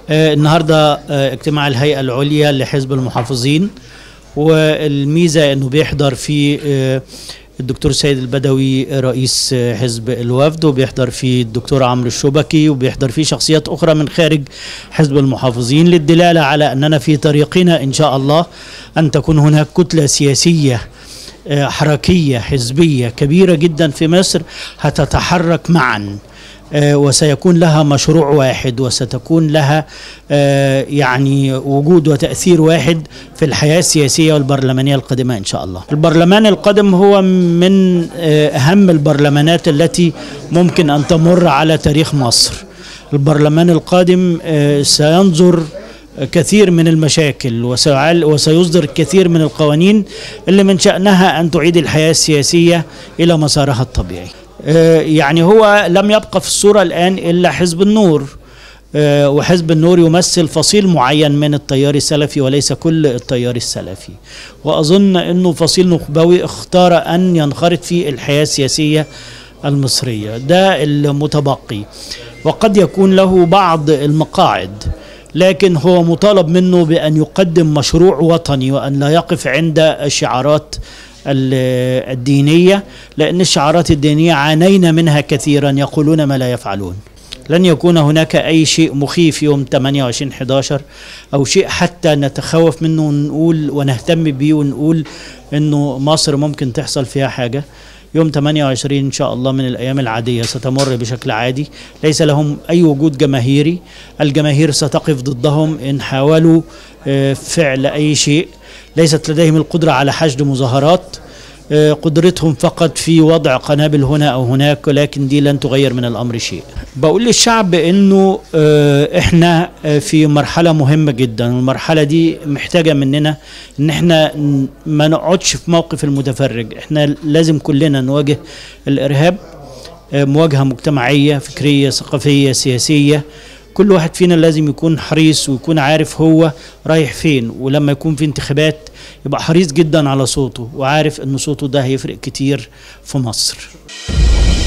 آه، النهارده آه، اجتماع الهيئه العليا لحزب المحافظين والميزه انه بيحضر فيه آه، الدكتور سيد البدوي رئيس آه، حزب الوفد وبيحضر فيه الدكتور عمرو الشبكي وبيحضر فيه شخصيات اخرى من خارج حزب المحافظين للدلاله على اننا في طريقنا ان شاء الله ان تكون هناك كتله سياسيه آه، حركيه حزبيه كبيره جدا في مصر هتتحرك معا آه، وسيكون لها مشروع واحد وستكون لها آه، يعني وجود وتأثير واحد في الحياة السياسية والبرلمانية القادمة إن شاء الله البرلمان القادم هو من آه، أهم البرلمانات التي ممكن أن تمر على تاريخ مصر البرلمان القادم آه، سينظر كثير من المشاكل وسيعل- وسيصدر كثير من القوانين اللي من شأنها أن تعيد الحياة السياسية إلى مسارها الطبيعي آه، يعني هو لم يبقى في الصورة الآن إلا حزب النور آه، وحزب النور يمثل فصيل معين من التيار السلفي وليس كل التيار السلفي وأظن أنه فصيل نخبوي اختار أن ينخرط في الحياة السياسية المصرية ده المتبقي وقد يكون له بعض المقاعد لكن هو مطالب منه بأن يقدم مشروع وطني وأن لا يقف عند الشعارات ال- الدينية لأن الشعارات الدينية عانينا منها كثيرا يقولون ما لا يفعلون لن يكون هناك أي شيء مخيف يوم 28 11 أو شيء حتى نتخوف منه ونقول ونهتم بيه ونقول إنه مصر ممكن تحصل فيها حاجة يوم 28 إن شاء الله من الأيام العادية ستمر بشكل عادي ليس لهم أي وجود جماهيري الجماهير ستقف ضدهم إن حاولوا آه، فعل أي شيء ليست لديهم القدرة على حشد مظاهرات آه، قدرتهم فقط في وضع قنابل هنا او هناك ولكن دي لن تغير من الامر شيء. بقول للشعب انه آه، احنا آه، في مرحله مهمه جدا والمرحله دي محتاجه مننا ان احنا ن- ما نقعدش في موقف المتفرج، احنا لازم كلنا نواجه الارهاب آه، مواجهه مجتمعيه فكريه ثقافيه سياسيه كل واحد فينا لازم يكون حريص ويكون عارف هو رايح فين ولما يكون في انتخابات يبقى حريص جدا على صوته وعارف ان صوته ده هيفرق كتير في مصر